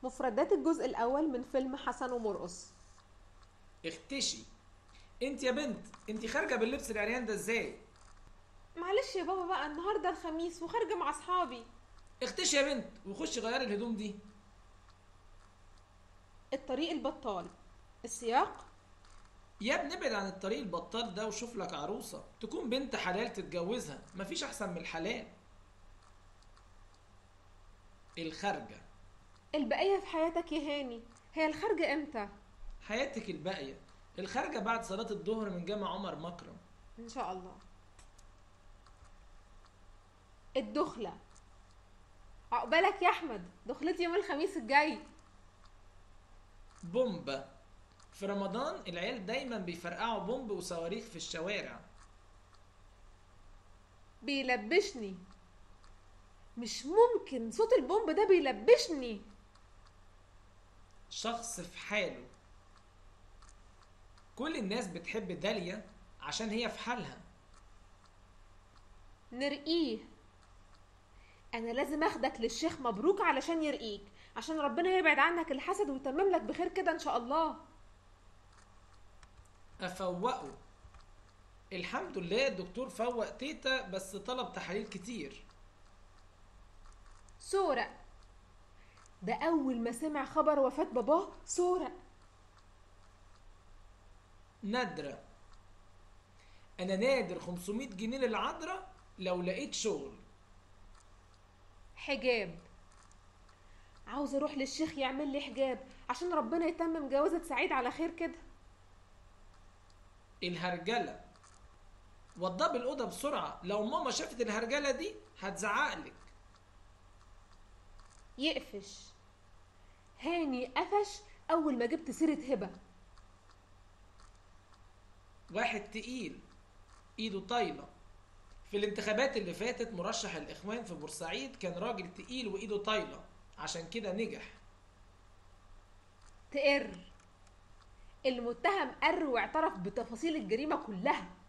مفردات الجزء الأول من فيلم حسن ومرقص اختشي انت يا بنت انت خارجه باللبس العريان ده ازاي معلش يا بابا بقى النهارده الخميس وخارجة مع أصحابي اختشي يا بنت وخشي غيري الهدوم دي الطريق البطال السياق يا ابني ابعد عن الطريق البطال ده وشوف لك عروسه تكون بنت حلال تتجوزها مفيش احسن من الحلال الخارجه البقية في حياتك يا هاني هي الخارجة امتى؟ حياتك الباقيه الخارجه بعد صلاه الظهر من جامع عمر مكرم إن شاء الله الدخلة عقبالك يا أحمد دخلتي يوم الخميس الجاي بومبا في رمضان العيال دايما بيفرقعوا بومب وصواريخ في الشوارع بيلبشني مش ممكن صوت البومب ده بيلبشني شخص في حاله كل الناس بتحب داليا عشان هي في حالها نرقيه انا لازم اخدك للشيخ مبروك علشان يرقيك عشان ربنا يبعد عنك الحسد ويتمم لك بخير كده ان شاء الله افوقه الحمد لله الدكتور فوق تيتا بس طلب تحاليل كتير سورق ده اول ما سمع خبر وفاة باباه سورق نادرة انا نادر 500 جنيه للعذراء لو لقيت شغل حجاب عاوز اروح للشيخ يعمل لي حجاب عشان ربنا يتمم جوازة سعيد على خير كده الهرجلة وضب الأوضة بسرعة لو ماما شافت الهرجلة دي هتزعقلك يقفش هاني قفش اول ما جبت سيرة هبة واحد تقيل ايده طايلة في الانتخابات اللي فاتت مرشح الإخوان في بورسعيد كان راجل تقيل وإيده طايلة عشان كده نجح تقر المتهم قر واعترف بتفاصيل الجريمة كلها